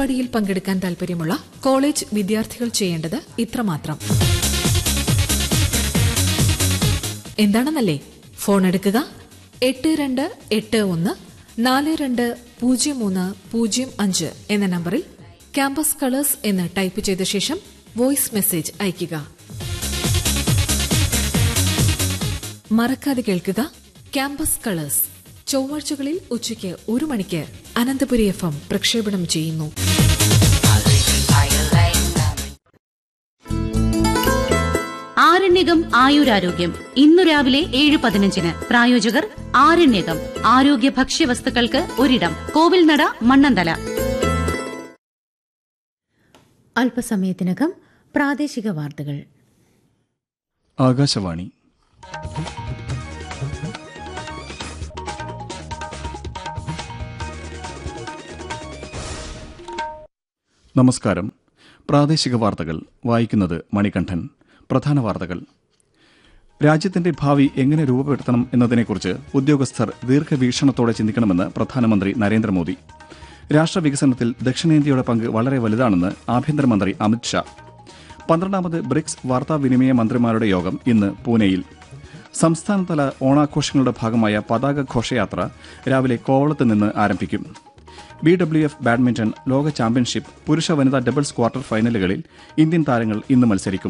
പരിപാടിയിൽ പങ്കെടുക്കാൻ താൽപര്യമുള്ള കോളേജ് വിദ്യാർത്ഥികൾ ചെയ്യേണ്ടത് ഇത്രമാത്രം എന്താണെന്നല്ലേ ഫോൺ എടുക്കുക എട്ട് രണ്ട് എട്ട് ഒന്ന് നാല് രണ്ട് പൂജ്യം മൂന്ന് പൂജ്യം അഞ്ച് എന്ന നമ്പറിൽ ക്യാമ്പസ് കളേഴ്സ് എന്ന് ടൈപ്പ് ചെയ്ത ശേഷം വോയിസ് മെസ്സേജ് അയയ്ക്കുക മറക്കാതെ കേൾക്കുക ക്യാമ്പസ് കളേഴ്സ് ചൊവ്വാഴ്ചകളിൽ ഉച്ചയ്ക്ക് ഒരു മണിക്ക് അനന്തപുരി എഫ് എം പ്രക്ഷേപണം ചെയ്യുന്നു ആരണ്യകം ആയുരാരോഗ്യം ഇന്നു രാവിലെ ഏഴ് പതിനഞ്ചിന് പ്രായോജകർ ആരണ്യകം ആരോഗ്യ ഭക്ഷ്യവസ്തുക്കൾക്ക് ഒരിടം കോവിൽനട മണ്ണന്തല അല്പസമയത്തിനകം പ്രാദേശിക വാർത്തകൾ ആകാശവാണി നമസ്കാരം പ്രാദേശിക വാർത്തകൾ വായിക്കുന്നത് മണികണ്ഠൻ പ്രധാന വാർത്തകൾ രാജ്യത്തിന്റെ ഭാവി എങ്ങനെ രൂപപ്പെടുത്തണം എന്നതിനെക്കുറിച്ച് ഉദ്യോഗസ്ഥർ ദീർഘവീക്ഷണത്തോടെ ചിന്തിക്കണമെന്ന് പ്രധാനമന്ത്രി നരേന്ദ്രമോദി രാഷ്ട്രവികസനത്തിൽ ദക്ഷിണേന്ത്യയുടെ പങ്ക് വളരെ വലുതാണെന്ന് ആഭ്യന്തരമന്ത്രി അമിത്ഷാ പന്ത്രണ്ടാമത് ബ്രിക്സ് വാർത്താവിനിമയ മന്ത്രിമാരുടെ യോഗം ഇന്ന് പൂനെയിൽ സംസ്ഥാനതല ഓണാഘോഷങ്ങളുടെ ഭാഗമായ പതാക ഘോഷയാത്ര രാവിലെ കോവളത്ത് നിന്ന് ആരംഭിക്കും ബി ഡബ്ല്യു എഫ് ബാഡ്മിന്റൺ ലോക ചാമ്പ്യൻഷിപ്പ് പുരുഷ വനിതാ ഡബിൾസ് ക്വാർട്ടർ ഫൈനലുകളിൽ ഇന്ത്യൻ താരങ്ങൾ ഇന്ന് മത്സരിക്കും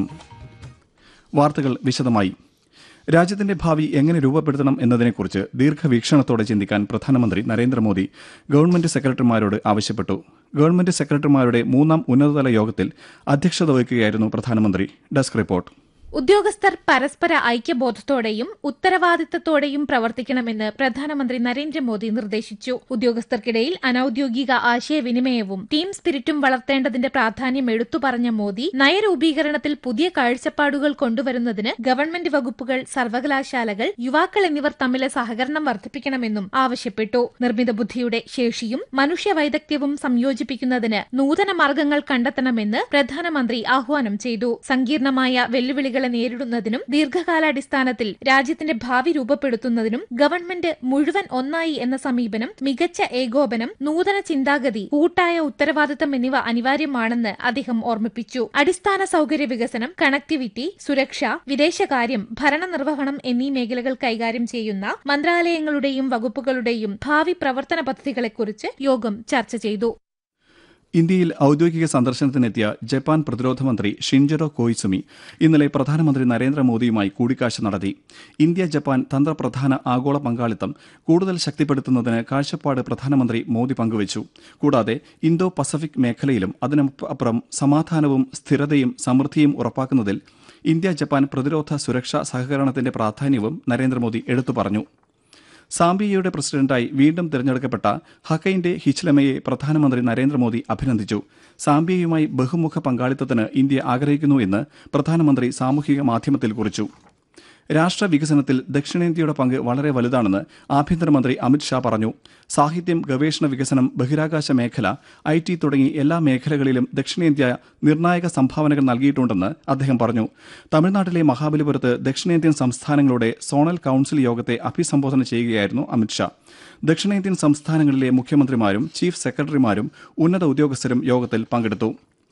വാർത്തകൾ വിശദമായി രാജ്യത്തിന്റെ ഭാവി എങ്ങനെ രൂപപ്പെടുത്തണം എന്നതിനെക്കുറിച്ച് ദീർഘവീക്ഷണത്തോടെ ചിന്തിക്കാൻ പ്രധാനമന്ത്രി നരേന്ദ്രമോദി ഗവൺമെന്റ് സെക്രട്ടറിമാരോട് ആവശ്യപ്പെട്ടു ഗവൺമെന്റ് സെക്രട്ടറിമാരുടെ മൂന്നാം ഉന്നതതല യോഗത്തിൽ അധ്യക്ഷത വഹിക്കുകയായിരുന്നു പ്രധാനമന്ത്രി ഡെസ്ക് റിപ്പോർട്ട് ഉദ്യോഗസ്ഥർ പരസ്പര ഐക്യബോധത്തോടെയും ഉത്തരവാദിത്തത്തോടെയും പ്രവർത്തിക്കണമെന്ന് പ്രധാനമന്ത്രി നരേന്ദ്രമോദി നിർദ്ദേശിച്ചു ഉദ്യോഗസ്ഥർക്കിടയിൽ അനൌദ്യോഗിക ആശയവിനിമയവും ടീം സ്പിരിറ്റും വളർത്തേണ്ടതിന്റെ പ്രാധാന്യം എടുത്തു പറഞ്ഞ മോദി നയരൂപീകരണത്തിൽ പുതിയ കാഴ്ചപ്പാടുകൾ കൊണ്ടുവരുന്നതിന് ഗവൺമെന്റ് വകുപ്പുകൾ സർവകലാശാലകൾ യുവാക്കൾ എന്നിവർ തമ്മിലെ സഹകരണം വർദ്ധിപ്പിക്കണമെന്നും ആവശ്യപ്പെട്ടു നിർമ്മിത ബുദ്ധിയുടെ ശേഷിയും മനുഷ്യ വൈദഗ്ധ്യവും സംയോജിപ്പിക്കുന്നതിന് നൂതന മാർഗങ്ങൾ കണ്ടെത്തണമെന്ന് പ്രധാനമന്ത്രി ആഹ്വാനം ചെയ്തു സങ്കീർണമായ വെല്ലുവിളികളെ നേരിടുന്നതിനും ദീർഘകാലാടിസ്ഥാനത്തിൽ രാജ്യത്തിന്റെ ഭാവി രൂപപ്പെടുത്തുന്നതിനും ഗവൺമെന്റ് മുഴുവൻ ഒന്നായി എന്ന സമീപനം മികച്ച ഏകോപനം നൂതന ചിന്താഗതി കൂട്ടായ ഉത്തരവാദിത്തം എന്നിവ അനിവാര്യമാണെന്ന് അദ്ദേഹം ഓർമ്മിപ്പിച്ചു അടിസ്ഥാന സൗകര്യ വികസനം കണക്ടിവിറ്റി സുരക്ഷ വിദേശകാര്യം ഭരണനിർവഹണം എന്നീ മേഖലകൾ കൈകാര്യം ചെയ്യുന്ന മന്ത്രാലയങ്ങളുടെയും വകുപ്പുകളുടെയും ഭാവി പ്രവർത്തന പദ്ധതികളെക്കുറിച്ച് യോഗം ചർച്ച ചെയ്തു ഇന്ത്യയിൽ ഔദ്യോഗിക സന്ദർശനത്തിനെത്തിയ ജപ്പാൻ പ്രതിരോധ മന്ത്രി ഷിൻജറോ കോയിസുമി ഇന്നലെ പ്രധാനമന്ത്രി നരേന്ദ്രമോദിയുമായി കൂടിക്കാഴ്ച നടത്തി ഇന്ത്യ ജപ്പാൻ തന്ത്രപ്രധാന ആഗോള പങ്കാളിത്തം കൂടുതൽ ശക്തിപ്പെടുത്തുന്നതിന് കാഴ്ചപ്പാട് പ്രധാനമന്ത്രി മോദി പങ്കുവച്ചു കൂടാതെ ഇന്തോ പസഫിക് മേഖലയിലും അതിനപ്പുറം സമാധാനവും സ്ഥിരതയും സമൃദ്ധിയും ഉറപ്പാക്കുന്നതിൽ ഇന്ത്യ ജപ്പാൻ പ്രതിരോധ സുരക്ഷാ സഹകരണത്തിന്റെ പ്രാധാന്യവും നരേന്ദ്രമോദി എടുത്തു പറഞ്ഞു സാംബിയയുടെ പ്രസിഡന്റായി വീണ്ടും തിരഞ്ഞെടുക്കപ്പെട്ട ഹക്കൈന്റെ ഹിച്ലമയെ പ്രധാനമന്ത്രി നരേന്ദ്രമോദി അഭിനന്ദിച്ചു സാംബിയയുമായി ബഹുമുഖ പങ്കാളിത്തത്തിന് ഇന്ത്യ ആഗ്രഹിക്കുന്നു എന്ന് പ്രധാനമന്ത്രി സാമൂഹിക മാധ്യമത്തിൽ കുറിച്ചു രാഷ്ട്ര വികസനത്തിൽ ദക്ഷിണേന്ത്യയുടെ പങ്ക് വളരെ വലുതാണെന്ന് ആഭ്യന്തരമന്ത്രി അമിത്ഷാ പറഞ്ഞു സാഹിത്യം ഗവേഷണ വികസനം ബഹിരാകാശ മേഖല ഐ ടി തുടങ്ങി എല്ലാ മേഖലകളിലും ദക്ഷിണേന്ത്യ നിർണായക സംഭാവനകൾ നൽകിയിട്ടുണ്ടെന്ന് അദ്ദേഹം പറഞ്ഞു തമിഴ്നാട്ടിലെ മഹാബലിപുരത്ത് ദക്ഷിണേന്ത്യൻ സംസ്ഥാനങ്ങളുടെ സോണൽ കൌൺസിൽ യോഗത്തെ അഭിസംബോധന ചെയ്യുകയായിരുന്നു അമിത്ഷാ ദക്ഷിണേന്ത്യൻ സംസ്ഥാനങ്ങളിലെ മുഖ്യമന്ത്രിമാരും ചീഫ് സെക്രട്ടറിമാരും ഉന്നത ഉദ്യോഗസ്ഥരും യോഗത്തിൽ പങ്കെടുത്തു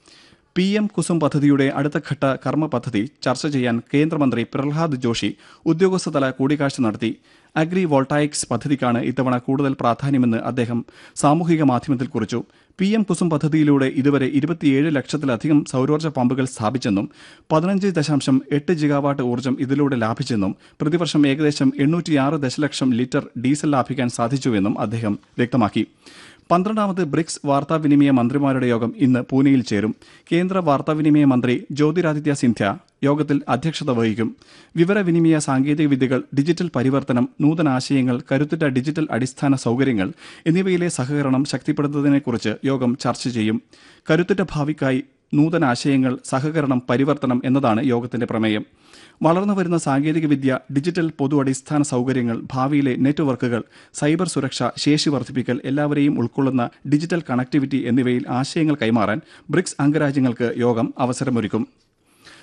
പി എം കുസും പദ്ധതിയുടെ അടുത്തഘട്ട കർമ്മ പദ്ധതി ചർച്ച ചെയ്യാൻ കേന്ദ്രമന്ത്രി പ്രഹ്ലാദ് ജോഷി ഉദ്യോഗസ്ഥതല കൂടിക്കാഴ്ച നടത്തി അഗ്രി വോൾട്ടായിക്സ് പദ്ധതിക്കാണ് ഇത്തവണ കൂടുതൽ പ്രാധാന്യമെന്ന് അദ്ദേഹം സാമൂഹിക മാധ്യമത്തിൽ കുറിച്ചു പി എം കുസും പദ്ധതിയിലൂടെ ഇതുവരെ ഇരുപത്തിയേഴ് ലക്ഷത്തിലധികം സൌരോർജ്ജ പമ്പുകൾ സ്ഥാപിച്ചെന്നും പതിനഞ്ച് ദശാംശം എട്ട് ജിഗാവാട്ട് ഊർജ്ജം ഇതിലൂടെ ലാഭിച്ചെന്നും പ്രതിവർഷം ഏകദേശം എണ്ണൂറ്റിയാറ് ദശലക്ഷം ലിറ്റർ ഡീസൽ ലാഭിക്കാൻ സാധിച്ചുവെന്നും അദ്ദേഹം വ്യക്തമാക്കി പന്ത്രണ്ടാമത് ബ്രിക്സ് വാർത്താവിനിമയ മന്ത്രിമാരുടെ യോഗം ഇന്ന് പൂനെയിൽ ചേരും കേന്ദ്ര വാർത്താവിനിമയ മന്ത്രി ജ്യോതിരാദിത്യ സിന്ധ്യ യോഗത്തിൽ അധ്യക്ഷത വഹിക്കും വിവരവിനിമയ സാങ്കേതിക വിദ്യകൾ ഡിജിറ്റൽ പരിവർത്തനം നൂതനാശയങ്ങൾ കരുത്തുറ്റ ഡിജിറ്റൽ അടിസ്ഥാന സൗകര്യങ്ങൾ എന്നിവയിലെ സഹകരണം ശക്തിപ്പെടുത്തുന്നതിനെക്കുറിച്ച് യോഗം ചർച്ച ചെയ്യും കരുത്തുറ്റ ഭാവിക്കായി നൂതനാശയങ്ങൾ സഹകരണം പരിവർത്തനം എന്നതാണ് യോഗത്തിന്റെ പ്രമേയം വളർന്നുവരുന്ന സാങ്കേതികവിദ്യ ഡിജിറ്റൽ പൊതു അടിസ്ഥാന സൗകര്യങ്ങൾ ഭാവിയിലെ നെറ്റ്വർക്കുകൾ സൈബർ സുരക്ഷ ശേഷി വർദ്ധിപ്പിക്കൽ എല്ലാവരെയും ഉൾക്കൊള്ളുന്ന ഡിജിറ്റൽ കണക്ടിവിറ്റി എന്നിവയിൽ ആശയങ്ങൾ കൈമാറാൻ ബ്രിക്സ് അംഗരാജ്യങ്ങൾക്ക് യോഗം അവസരമൊരുക്കും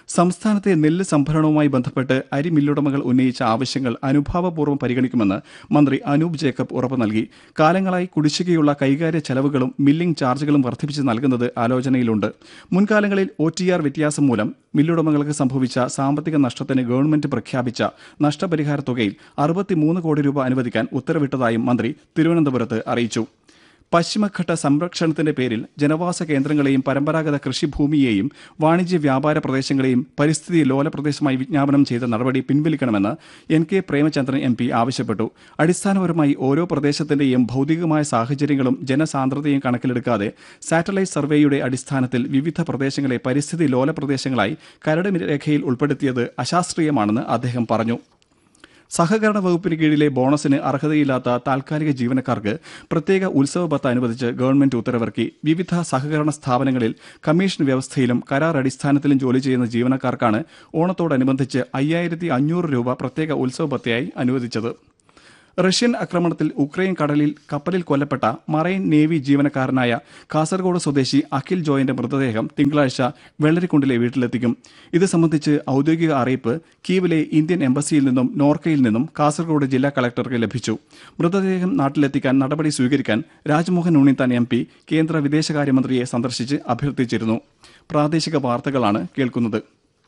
സംസ്ഥാനത്തെ നെല്ല് സംഭരണവുമായി ബന്ധപ്പെട്ട് അരി മില്ലുടമകൾ ഉന്നയിച്ച ആവശ്യങ്ങൾ അനുഭാവപൂർവ്വം പരിഗണിക്കുമെന്ന് മന്ത്രി അനൂപ് ജേക്കബ് ഉറപ്പു നൽകി കാലങ്ങളായി കുടിശ്ശികയുള്ള കൈകാര്യ ചെലവുകളും മില്ലിംഗ് ചാർജുകളും വർദ്ധിപ്പിച്ച് നൽകുന്നത് ആലോചനയിലുണ്ട് മുൻകാലങ്ങളിൽ ഒ ടി ആർ വ്യത്യാസം മൂലം മില്ലുടമകൾക്ക് സംഭവിച്ച സാമ്പത്തിക നഷ്ടത്തിന് ഗവൺമെന്റ് പ്രഖ്യാപിച്ച നഷ്ടപരിഹാര തുകയിൽ അറുപത്തിമൂന്ന് കോടി രൂപ അനുവദിക്കാൻ ഉത്തരവിട്ടതായും മന്ത്രി തിരുവനന്തപുരത്ത് അറിയിച്ചു പശ്ചിമഘട്ട സംരക്ഷണത്തിന്റെ പേരിൽ ജനവാസ കേന്ദ്രങ്ങളെയും പരമ്പരാഗത കൃഷിഭൂമിയെയും വാണിജ്യ വ്യാപാര പ്രദേശങ്ങളെയും പരിസ്ഥിതി ലോല പ്രദേശമായി വിജ്ഞാപനം ചെയ്ത നടപടി പിൻവലിക്കണമെന്ന് N K Premachandran M P ആവശ്യപ്പെട്ടു അടിസ്ഥാനപരമായി ഓരോ പ്രദേശത്തിന്റെയും ഭൗതികമായ സാഹചര്യങ്ങളും ജനസാന്ദ്രതയും കണക്കിലെടുക്കാതെ സാറ്റലൈറ്റ് സർവേയുടെ അടിസ്ഥാനത്തിൽ വിവിധ പ്രദേശങ്ങളെ പരിസ്ഥിതി ലോല പ്രദേശങ്ങളായി കരട് രേഖയിൽ ഉൾപ്പെടുത്തിയത് അശാസ്ത്രീയമാണെന്ന് അദ്ദേഹം പറഞ്ഞു സഹകരണ വകുപ്പിന് കീഴിലെ ബോണസിന് അർഹതയില്ലാത്ത താൽക്കാലിക ജീവനക്കാർക്ക് പ്രത്യേക ഉത്സവ ബത്ത് അനുവദിച്ച് ഗവൺമെന്റ് ഉത്തരവിറക്കി വിവിധ സഹകരണ സ്ഥാപനങ്ങളിൽ കമ്മീഷൻ വ്യവസ്ഥയിലും കരാർ അടിസ്ഥാനത്തിലും ജോലി ചെയ്യുന്ന ജീവനക്കാർക്കാണ് ഓണത്തോടനുബന്ധിച്ച് അയ്യായിരത്തി അഞ്ഞൂറ് രൂപ പ്രത്യേക ഉത്സവ ബത്തയായി അനുവദിച്ചത് റഷ്യൻ ആക്രമണത്തിൽ ഉക്രൈൻ കടലിൽ കപ്പലിൽ കൊല്ലപ്പെട്ട മറൈൻ നേവി ജീവനക്കാരനായ കാസർഗോഡ് സ്വദേശി അഖിൽ ജോയിന്റെ മൃതദേഹം തിങ്കളാഴ്ച വെള്ളരിക്കുണ്ടിലെ വീട്ടിലെത്തിക്കും ഇത് സംബന്ധിച്ച് ഔദ്യോഗിക അറിയിപ്പ് കീവിലെ ഇന്ത്യൻ എംബസിയിൽ നിന്നും നോർക്കയിൽ നിന്നും കാസർഗോഡ് ജില്ലാ കളക്ടർക്ക് ലഭിച്ചു മൃതദേഹം നാട്ടിലെത്തിക്കാൻ നടപടി സ്വീകരിക്കാൻ രാജ്മോഹൻ ഉണ്ണിത്താൻ എം പി കേന്ദ്ര വിദേശകാര്യമന്ത്രിയെ സന്ദർശിച്ച് അഭ്യർത്ഥിച്ചിരുന്നു പ്രാദേശിക വാർത്തകളാണ് കേൾക്കുന്നത്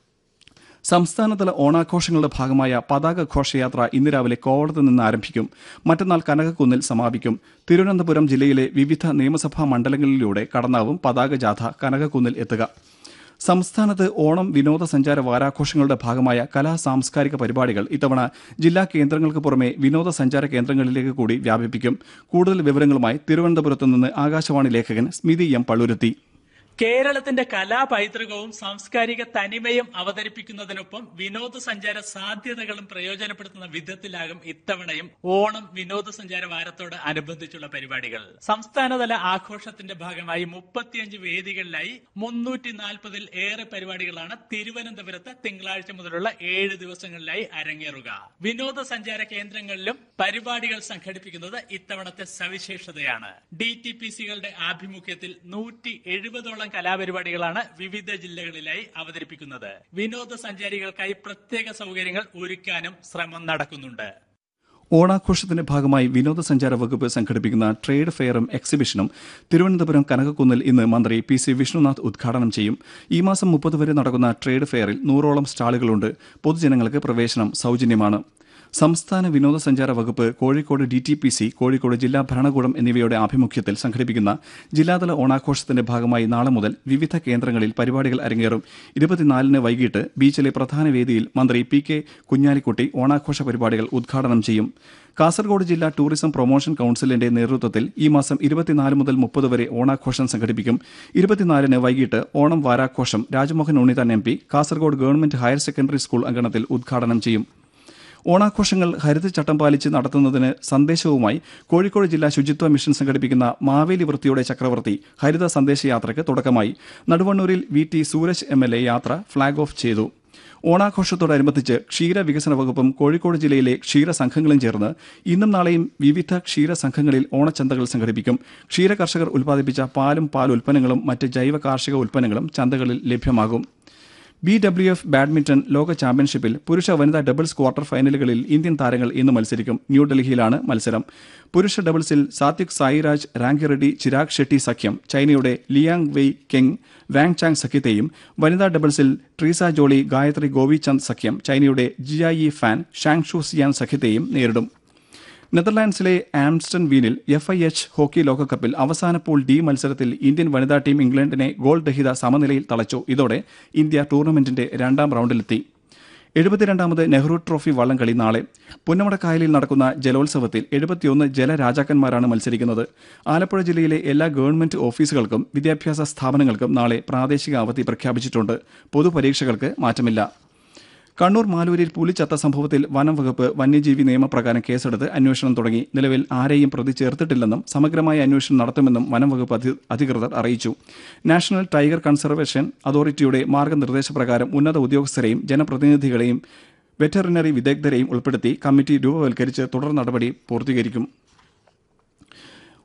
സംസ്ഥാനതല ഓണാഘോഷങ്ങളുടെ ഭാഗമായ പതാക ഘോഷയാത്ര ഇന്ന് രാവിലെ കോവളത്ത് നിന്ന് ആരംഭിക്കും മറ്റന്നാൾ കനകക്കുന്നിൽ സമാപിക്കും തിരുവനന്തപുരം ജില്ലയിലെ വിവിധ നിയമസഭാ മണ്ഡലങ്ങളിലൂടെ കടന്നാവും പതാക ജാഥ കനകക്കുന്നിൽ എത്തുക സംസ്ഥാനത്ത് ഓണം വിനോദസഞ്ചാര വാരാഘോഷങ്ങളുടെ ഭാഗമായ കലാ സാംസ്കാരിക പരിപാടികൾ ഇത്തവണ ജില്ലാ കേന്ദ്രങ്ങൾക്ക് പുറമെ വിനോദസഞ്ചാര കേന്ദ്രങ്ങളിലേക്ക് കൂടി വ്യാപിപ്പിക്കും കൂടുതൽ വിവരങ്ങളുമായി തിരുവനന്തപുരത്ത് നിന്ന് ആകാശവാണി ലേഖകൻ സ്മിതി എം പള്ളുരുത്തി കേരളത്തിന്റെ കലാപൈതൃകവും സാംസ്കാരിക തനിമയും അവതരിപ്പിക്കുന്നതിനൊപ്പം വിനോദസഞ്ചാര സാധ്യതകളും പ്രയോജനപ്പെടുത്തുന്ന വിധത്തിലാകും ഇത്തവണയും ഓണം വിനോദസഞ്ചാര വാരത്തോട് അനുബന്ധിച്ചുള്ള പരിപാടികൾ സംസ്ഥാനതല ആഘോഷത്തിന്റെ ഭാഗമായി മുപ്പത്തിയഞ്ച് വേദികളിലായി മുന്നൂറ്റി നാൽപ്പതിൽ ഏറെ പരിപാടികളാണ് തിരുവനന്തപുരത്ത് തിങ്കളാഴ്ച മുതലുള്ള ഏഴ് ദിവസങ്ങളിലായി അരങ്ങേറുക വിനോദസഞ്ചാര കേന്ദ്രങ്ങളിലും പരിപാടികൾ സംഘടിപ്പിക്കുന്നത് ഇത്തവണത്തെ സവിശേഷതയാണ് ഡി ടി പി സികളുടെ ആഭിമുഖ്യത്തിൽ നൂറ്റി എഴുപതോളം കലാപരിപാടികളാണ് വിവിധ ജില്ലകളിലായി അവതരിപ്പിക്കുന്നത് വിനോദസഞ്ചാരികൾക്കായി പ്രത്യേക സൗകര്യങ്ങൾ ഒരുക്കാനും ശ്രമം നടക്കുന്നുണ്ട് ഓണാഘോഷത്തിന്റെ ഭാഗമായി വിനോദസഞ്ചാര വകുപ്പ് സംഘടിപ്പിക്കുന്ന ട്രേഡ് ഫെയറും എക്സിബിഷനും തിരുവനന്തപുരം കനകക്കുന്നിൽ ഇന്ന് മന്ത്രി പി സി വിഷ്ണുനാഥ് ഉദ്ഘാടനം ചെയ്യും ഈ മാസം മുപ്പത് വരെ നടക്കുന്ന ട്രേഡ് ഫെയറിൽ നൂറോളം സ്റ്റാളുകളുണ്ട് പൊതുജനങ്ങൾക്ക് പ്രവേശനം സൗജന്യമാണ് സംസ്ഥാന വിനോദസഞ്ചാര വകുപ്പ് Kozhikode D T P C Kozhikode ജില്ലാ ഭരണകൂടം എന്നിവയുടെ ആഭിമുഖ്യത്തിൽ സംഘടിപ്പിക്കുന്ന ജില്ലാതല ഓണാഘോഷത്തിന്റെ ഭാഗമായി നാളെ മുതൽ വിവിധ കേന്ദ്രങ്ങളിൽ പരിപാടികൾ അരങ്ങേറും ഇരുപത്തിനാലിന് വൈകിട്ട് ബീച്ചിലെ പ്രധാന വേദിയിൽ മന്ത്രി പി കെ കുഞ്ഞാലിക്കുട്ടി ഓണാഘോഷ പരിപാടികൾ ഉദ്ഘാടനം ചെയ്യും കാസർഗോഡ് ജില്ലാ ടൂറിസം പ്രൊമോഷൻ കൌൺസിലിന്റെ നേതൃത്വത്തിൽ ഈ മാസം ഇരുപത്തിനാല് മുതൽ മുപ്പത് വരെ ഓണാഘോഷം സംഘടിപ്പിക്കും ഇരുപത്തിനാലിന് വൈകിട്ട് ഓണം വാരാഘോഷം Rajmohan Unnithan M P Kasaragod government higher secondary school അങ്കണത്തിൽ ഉദ്ഘാടനം ചെയ്യും ഓണാഘോഷങ്ങൾ ഹരിതചട്ടം പാലിച്ച് നടത്തുന്നതിന് സന്ദേശവുമായി കോഴിക്കോട് ജില്ലാ ശുചിത്വ മിഷൻ സംഘടിപ്പിക്കുന്ന മാവേലി വൃത്തിയുടെ ചക്രവർത്തി ഹരിത സന്ദേശയാത്രയ്ക്ക് തുടക്കമായി നടുവണ്ണൂരിൽ V T Sooraj M L A യാത്ര ഫ്ളാഗ് ഓഫ് ചെയ്തു ഓണാഘോഷത്തോടനുബന്ധിച്ച് ക്ഷീര വികസന വകുപ്പും കോഴിക്കോട് ജില്ലയിലെ ക്ഷീര സംഘങ്ങളും ചേർന്ന് ഇന്നും നാളെയും വിവിധ ക്ഷീര സംഘങ്ങളിൽ ഓണച്ചന്തകൾ സംഘടിപ്പിക്കും ക്ഷീര കർഷകർ ഉൽപ്പാദിപ്പിച്ച പാലും പാൽ ഉൽപ്പന്നങ്ങളും മറ്റ് ജൈവ കാർഷിക ഉൽപ്പന്നങ്ങളും ചന്തകളിൽ ലഭ്യമാകും ബി ഡബ്ല്യു എഫ് ബാഡ്മിന്റൺ ലോക ചാമ്പ്യൻഷിപ്പിൽ പുരുഷ വനിതാ ഡബിൾസ് ക്വാർട്ടർ ഫൈനലുകളിൽ ഇന്ത്യൻ താരങ്ങൾ ഇന്ന് മത്സരിക്കും ന്യൂഡൽഹിയിലാണ് മത്സരം പുരുഷ ഡബിൾസിൽ സാത്വിക് സായിരാജ് റാങ്കിറെഡ്ഡി ചിരാഗ് ഷെട്ടി സഖ്യം ചൈനയുടെ Liang Wei Keng Wang Chang സഖ്യത്തെയും വനിതാ ഡബിൾസിൽ ട്രീസ ജോളി ഗായത്രി ഗോവിചന്ദ് സഖ്യം ചൈനയുടെ ജിയായി ഫാൻ ഷാങ് ഷു സിയാൻ സഖ്യത്തെയും നേരിടും നെതർലാൻഡ്സിലെ ആംസ്റ്റൺ വീനിൽ എഫ് ഐ എച്ച് ഹോക്കി ലോകകപ്പിൽ അവസാന പൂൾ ഡി മത്സരത്തിൽ ഇന്ത്യൻ വനിതാ ടീം ഇംഗ്ലണ്ടിനെ ഗോൾ രഹിത സമനിലയിൽ തളച്ചു ഇതോടെ ഇന്ത്യ ടൂർണമെന്റിന്റെ രണ്ടാം റൌണ്ടിലെത്തി എഴുപത്തിരണ്ടാമത് നെഹ്റു ട്രോഫി വള്ളംകളി നാളെ പുന്നമടക്കായലിൽ നടക്കുന്ന ജലോത്സവത്തിൽ എഴുപത്തിയൊന്ന് ജലരാജാക്കന്മാരാണ് മത്സരിക്കുന്നത് ആലപ്പുഴ ജില്ലയിലെ എല്ലാ ഗവൺമെന്റ് ഓഫീസുകൾക്കും വിദ്യാഭ്യാസ സ്ഥാപനങ്ങൾക്കും നാളെ പ്രാദേശിക അവധി പ്രഖ്യാപിച്ചിട്ടുണ്ട് പൊതുപരീക്ഷകൾക്ക് മാറ്റമില്ല കണ്ണൂർ മാലൂരിൽ പുലി ചത്ത സംഭവത്തിൽ വനം വകുപ്പ് വന്യജീവി നിയമപ്രകാരം കേസെടുത്ത് അന്വേഷണം തുടങ്ങി നിലവിൽ ആരെയും പ്രതി ചേർത്തിട്ടില്ലെന്നും സമഗ്രമായ അന്വേഷണം നടത്തുമെന്നും വനം വകുപ്പ് അധി- അധികൃതർ അറിയിച്ചു നാഷണൽ ടൈഗർ കൺസർവേഷൻ അതോറിറ്റിയുടെ മാർഗനിർദ്ദേശപ്രകാരം ഉന്നത ഉദ്യോഗസ്ഥരെയും ജനപ്രതിനിധികളെയും വെറ്ററിനറി വിദഗ്ധരെയും ഉൾപ്പെടുത്തി കമ്മിറ്റി രൂപവൽക്കരിച്ച് തുടർ നടപടി പൂർത്തീകരിക്കും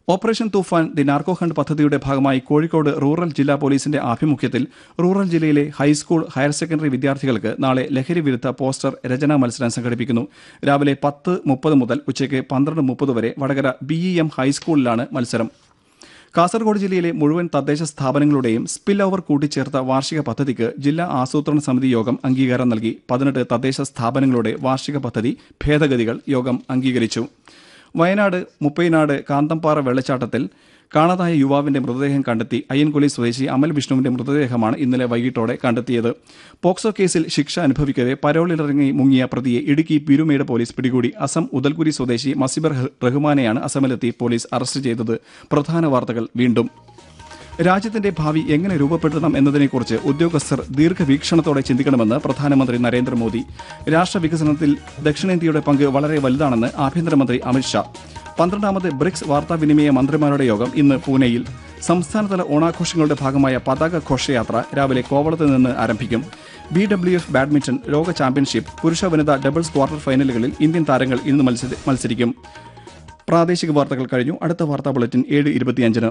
operation Toofan the narco hunt പദ്ധതിയുടെ ഭാഗമായി കോഴിക്കോട് റൂറൽ ജില്ലാ പോലീസിന്റെ ആഭിമുഖ്യത്തിൽ റൂറൽ ജില്ലയിലെ ഹൈസ്കൂൾ ഹയർ സെക്കൻഡറി വിദ്യാർത്ഥികൾക്ക് നാളെ ലഹരി വിരുദ്ധ പോസ്റ്റർ രചനാ മത്സരം സംഘടിപ്പിക്കുന്നു രാവിലെ പത്ത് മുപ്പത് മുതൽ ഉച്ചയ്ക്ക് പന്ത്രണ്ട് മുപ്പത് വരെ വടകര ബി ഇ എം ഹൈസ്കൂളിലാണ് മത്സരം കാസർഗോഡ് ജില്ലയിലെ മുഴുവൻ തദ്ദേശ സ്ഥാപനങ്ങളുടെയും സ്പിൽ ഓവർ കൂട്ടിച്ചേർത്ത വാർഷിക പദ്ധതിക്ക് ജില്ലാ ആസൂത്രണ സമിതി യോഗം അംഗീകാരം നൽകി പതിനെട്ട് തദ്ദേശ സ്ഥാപനങ്ങളുടെ വാർഷിക പദ്ധതി ഭേദഗതികൾ യോഗം അംഗീകരിച്ചു വയനാട് മുപ്പൈനാട് കാന്തമ്പാറ വെള്ളച്ചാട്ടത്തിൽ കാണാതായ യുവാവിന്റെ മൃതദേഹം കണ്ടെത്തി അയ്യൻകൊല്ലി സ്വദേശി അമൽ വിഷ്ണുവിന്റെ മൃതദേഹമാണ് ഇന്നലെ വൈകിട്ടോടെ കണ്ടെത്തിയത് പോക്സോ കേസിൽ ശിക്ഷ അനുഭവിക്കവെ പരോളിലിറങ്ങി മുങ്ങിയ പ്രതിയെ ഇടുക്കി പീരുമേട് പോലീസ് പിടികൂടി അസം ഉദൽഗുരി സ്വദേശി മസിബർ റഹ്മാനെയാണ് അസമിലെത്തി പോലീസ് അറസ്റ്റ് ചെയ്തത് പ്രധാന വാർത്തകൾ വീണ്ടും രാജ്യത്തിന്റെ ഭാവി എങ്ങനെ രൂപപ്പെടുത്തണം എന്നതിനെക്കുറിച്ച് ഉദ്യോഗസ്ഥർ ദീർഘവീക്ഷണത്തോടെ ചിന്തിക്കണമെന്ന് പ്രധാനമന്ത്രി നരേന്ദ്രമോദി രാഷ്ട്രവികസനത്തിൽ ദക്ഷിണേന്ത്യയുടെ പങ്ക് വളരെ വലുതാണെന്ന് ആഭ്യന്തരമന്ത്രി അമിത്ഷാ പന്ത്രണ്ടാമത് ബ്രിക്സ് വാർത്താവിനിമയ മന്ത്രിമാരുടെ യോഗം ഇന്ന് പൂനെയിൽ സംസ്ഥാനതല ഓണാഘോഷങ്ങളുടെ ഭാഗമായ പതാക ഘോഷയാത്ര രാവിലെ കോവളത്ത് നിന്ന് ആരംഭിക്കും ബി ഡബ്ല്യു എഫ് ബാഡ്മിന്റൺ ലോക ചാമ്പ്യൻഷിപ്പ് പുരുഷ വനിതാ ഡബിൾസ് ക്വാർട്ടർ ഫൈനലുകളിൽ ഇന്ത്യൻ താരങ്ങൾ ഇന്ന് മത്സരി- മത്സരിക്കും പ്രാദേശിക വാർത്തകൾ കഴിഞ്ഞു അടുത്ത വാർത്താ ബുള്ളറ്റിൻ ഏഴ് ഇരുപത്തിയഞ്ചിന്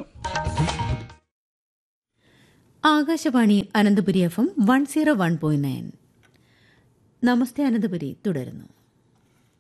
Akashvani Ananthapuri F M one zero one point nine നമസ്തേ അനന്തപുരി തുടരുന്നു